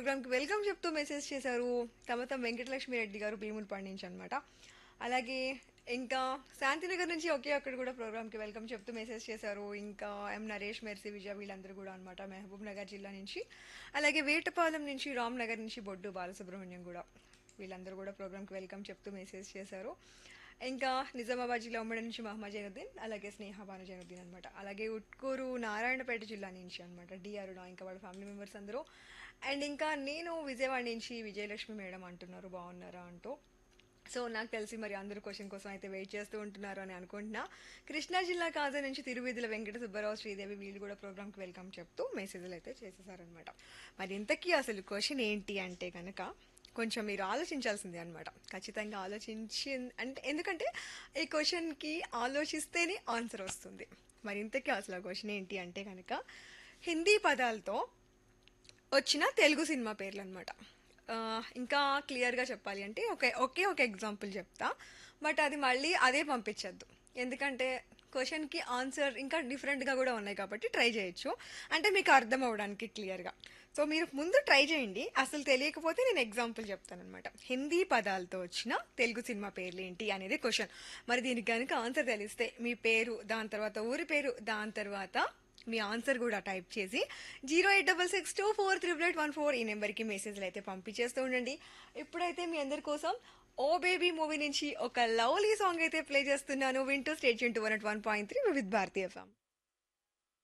ప్రోగ్రామ్కి వెల్కమ్ చెప్తూ మెసేజ్ చేశారు తమతం వెంకటలక్ష్మి రెడ్డి గారు భీములపాడు నుంచి అనమాట అలాగే ఇంకా శాంతినగర్ నుంచి ఒకే ఒక్కడు కూడా ప్రోగ్రామ్కి వెల్కమ్ చెప్తూ మెసేజ్ చేశారు ఇంకా ఎం నరేష్ మెర్సీ విజయ వీళ్ళందరూ కూడా అనమాట మహబూబ్ నగర్ జిల్లా నుంచి అలాగే వేటపాలెం నుంచి రామ్ నగర్ నుంచి బొడ్డు బాలసుబ్రహ్మణ్యం కూడా వీళ్ళందరూ కూడా ప్రోగ్రామ్కి వెల్కమ్ చెప్తూ మెసేజ్ చేశారు ఇంకా నిజామాబాద్ జిల్లా ఉమ్మడి నుంచి మహమ్మద్ జైనుద్దీన్ అలాగే స్నేహ భాను జైనుద్దీన్ అనమాట అలాగే ఉట్కూరు నారాయణపేట జిల్లా నుంచి అనమాట డిఆర్డా ఇంకా వాళ్ళ ఫ్యామిలీ మెంబర్స్ అందరూ అండ్ ఇంకా నేను విజయవాడ నుంచి విజయలక్ష్మి మేడం అంటున్నారు బాగున్నారా అంటూ సో నాకు తెలిసి మరి అందరూ క్వశ్చన్ కోసం అయితే వెయిట్ చేస్తూ ఉంటున్నారు అని అనుకుంటున్నా కృష్ణా జిల్లా కాజా నుంచి తిరువిధుల వెంకట సుబ్బారావు శ్రీదేవి వీళ్ళు కూడా ప్రోగ్రామ్కి వెల్కమ్ చెప్తూ మెసేజ్లు అయితే చేసేసారనమాట మరి ఇంతకీ అసలు క్వశ్చన్ ఏంటి అంటే కనుక కొంచెం మీరు ఆలోచించాల్సిందే అనమాట ఖచ్చితంగా ఆలోచించి అంటే ఎందుకంటే ఈ క్వశ్చన్కి ఆలోచిస్తేనే ఆన్సర్ వస్తుంది మరి ఇంతకీ అసలు క్వశ్చన్ ఏంటి అంటే కనుక హిందీ పదాలతో వచ్చిన తెలుగు సినిమా పేర్లు అనమాట ఇంకా క్లియర్గా చెప్పాలి అంటే ఒకే ఒకే ఒక ఎగ్జాంపుల్ చెప్తా బట్ అది మళ్ళీ అదే పంపించద్దు ఎందుకంటే క్వశ్చన్కి ఆన్సర్ ఇంకా డిఫరెంట్గా కూడా ఉన్నాయి కాబట్టి ట్రై చేయొచ్చు అంటే మీకు అర్థం అవ్వడానికి క్లియర్గా సో మీరు ముందు ట్రై చేయండి అసలు తెలియకపోతే నేను ఎగ్జాంపుల్ చెప్తానమాట హిందీ పదాలతో వచ్చిన తెలుగు సినిమా పేర్లు ఏంటి అనేది క్వశ్చన్ మరి దీనికి కనుక ఆన్సర్ తెలిస్తే మీ పేరు దాని తర్వాత ఊరి పేరు దాని తర్వాత మీ ఆన్సర్ కూడా టైప్ చేసి zero eight double six two four triple eight one four ఈ నెంబర్కి మెసేజ్లు అయితే పంపించేస్తూ ఉండండి ఇప్పుడైతే మీ అందరి కోసం ఓ బేబీ మూవీ నుంచి ఒక లవ్లీ సాంగ్ అయితే ప్లే చేస్తున్నాను వింటూ state to one one point three with Bharatiya FM